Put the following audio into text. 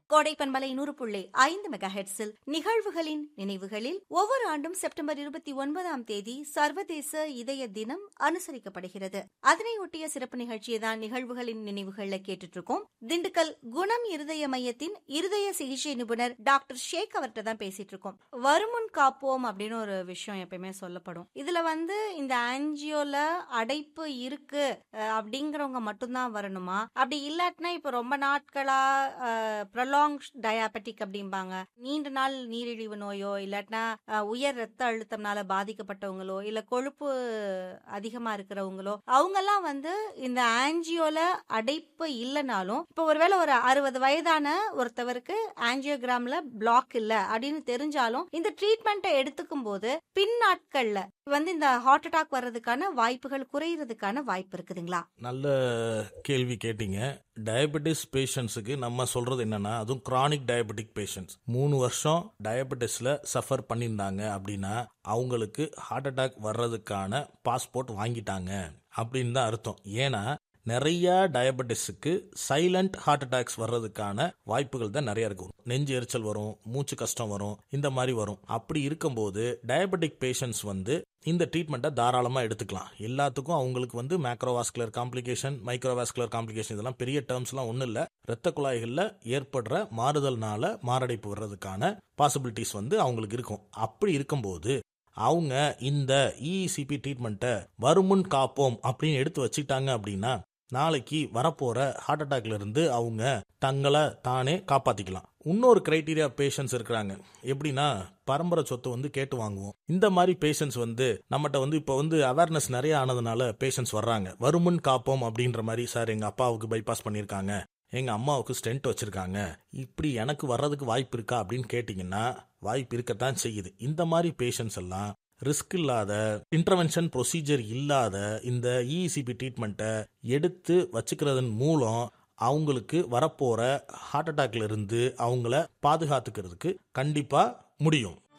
கோடை பண்பலை நூறு புள்ளி ஐந்து மெகா ஹெட்ஸில் நிகழ்வுகளின் நினைவுகளில் ஒவ்வொரு ஆண்டும் செப்டம்பர் இருபத்தி ஒன்பதாம் தேதி சர்வதேச இதய தினம் அனுசரிக்கப்படுகிறது அதனை ஒட்டிய சிறப்பு நிகழ்ச்சியை தான் நிகழ்வுகளின் நினைவுகள்ல கேட்டுட்டு இருக்கோம் திண்டுக்கல் குணம் இருதய மையத்தின் இருதய சிகிச்சை நிபுணர் டாக்டர் ஷேக் அவர்கிட்ட தான் பேசிட்டு இருக்கோம் வருமுன் காப்போம் அப்படின்னு ஒரு விஷயம் எப்பயுமே சொல்லப்படும் இதுல வந்து இந்த ஆன்ஜியோல அடைப்பு இருக்கு அஹ், அப்படிங்கிறவங்க மட்டும்தான் வரணுமா அப்படி இல்லாட்டினா இப்ப ரொம்ப நாட்களா ப்ரொலாங் டயாபெட்டிக் அப்படிம்பாங்க நீண்ட நாள் நீரிழிவு நோயோ இல்லாட்டினா அஹ், உயர் ரத்த அழுத்தம்னால பாதிக்கப்பட்டவங்களோ இல்ல கொழுப்பு அதிகமா இருக்கிறவங்களோ அவங்கெல்லாம் வந்து இந்த ஆன்ஜியோல அடைப்பு இல்லைனாலும் இப்போ ஒருவேளை ஒரு அறுபது வயதான ஒருத்தவருக்கு ஆன்ஜியோகிராம்ல பிளாக் இல்ல அப்படின்னு தெரிஞ்சாலும் இந்த ட்ரீட்மெண்ட்டை எடுத்துக்கும் போது பின் நாட்கள்ல வந்து இந்த ஹார்ட் அட்டாக் வர்றதுக்கான வாய்ப்புகள் குறையறதுக்கான வாய்ப்பு இருக்குதுங்களா நல்ல கேள்வி கேட்டீங்க டயபெட்டிஸ் பேஷண்ட்ஸுக்கு நம்ம சொல்றது என்னன்னா அதுவும் கிரானிக் டயபெட்டிக் பேஷண்ட்ஸ் மூணு வருஷம் டயபெட்டிஸ்ல சஃபர் பண்ணியிருந்தாங்க அப்படின்னா அவங்களுக்கு ஹார்ட் அட்டாக் வர்றதுக்கான பாஸ்போர்ட் வாங்கிட்டாங்க அப்படின்னு தான் அர்த்தம் ஏன்னா நிறைய டயபெட்டிஸுக்கு சைலண்ட் ஹார்ட் அட்டாக்ஸ் வர்றதுக்கான வாய்ப்புகள் தான் நிறைய இருக்கும் நெஞ்சு எரிச்சல் வரும் மூச்சு கஷ்டம் வரும் இந்த மாதிரி வரும் அப்படி இருக்கும்போது டயபெட்டிக் பேஷண்ட்ஸ் வந்து இந்த ட்ரீட்மெண்ட்டை தாராளமாக எடுத்துக்கலாம் எல்லாத்துக்கும் அவங்களுக்கு வந்து மேக்ரோவாஸ்குலர் காம்ப்ளிகேஷன் மைக்ரோவாஸ்குலர் காம்ப்ளிகேஷன் இதெல்லாம் பெரிய டேர்ம்ஸ்லாம் ஒன்றும் இல்லை இரத்த குழாய்களில் ஏற்படுற மாறுதல்னால மாரடைப்பு வர்றதுக்கான பாசிபிலிட்டிஸ் வந்து அவங்களுக்கு இருக்கும் அப்படி இருக்கும்போது அவங்க இந்த இசிபி ட்ரீட்மெண்ட்டை வருமுன் காப்போம் அப்படின்னு எடுத்து வச்சுக்கிட்டாங்க அப்படின்னா நாளைக்கு வரப்போற ஹார்ட் அட்டாக்ல இருந்து அவங்க தங்களை தானே காப்பாத்திக்கலாம் இன்னொரு கிரைட்டீரியா பேஷண்ட்ஸ் இருக்கிறாங்க எப்படின்னா பரம்பரை சொத்து வந்து கேட்டு வாங்குவோம் இந்த மாதிரி பேஷண்ட்ஸ் வந்து நம்மகிட்ட வந்து இப்போ வந்து அவேர்னஸ் நிறைய ஆனதுனால பேஷண்ட்ஸ் வர்றாங்க வருமுன் காப்போம் அப்படின்ற மாதிரி சார் எங்க அப்பாவுக்கு பைபாஸ் பண்ணியிருக்காங்க எங்க அம்மாவுக்கு ஸ்டென்ட் வச்சிருக்காங்க இப்படி எனக்கு வர்றதுக்கு வாய்ப்பு இருக்கா அப்படின்னு கேட்டிங்கன்னா வாய்ப்பு இருக்கத்தான் செய்யுது இந்த மாதிரி பேஷண்ட்ஸ் எல்லாம் ரிஸ்க் இல்லாத இன்டர்வென்ஷன் ப்ரொசீஜர் இல்லாத இந்த இசிபி ட்ரீட்மெண்ட்டை எடுத்து வச்சுக்கிறதன் மூலம் அவங்களுக்கு வரப்போற ஹார்ட் அட்டாக்ல இருந்து அவங்கள பாதுகாத்துக்கிறதுக்கு கண்டிப்பா முடியும்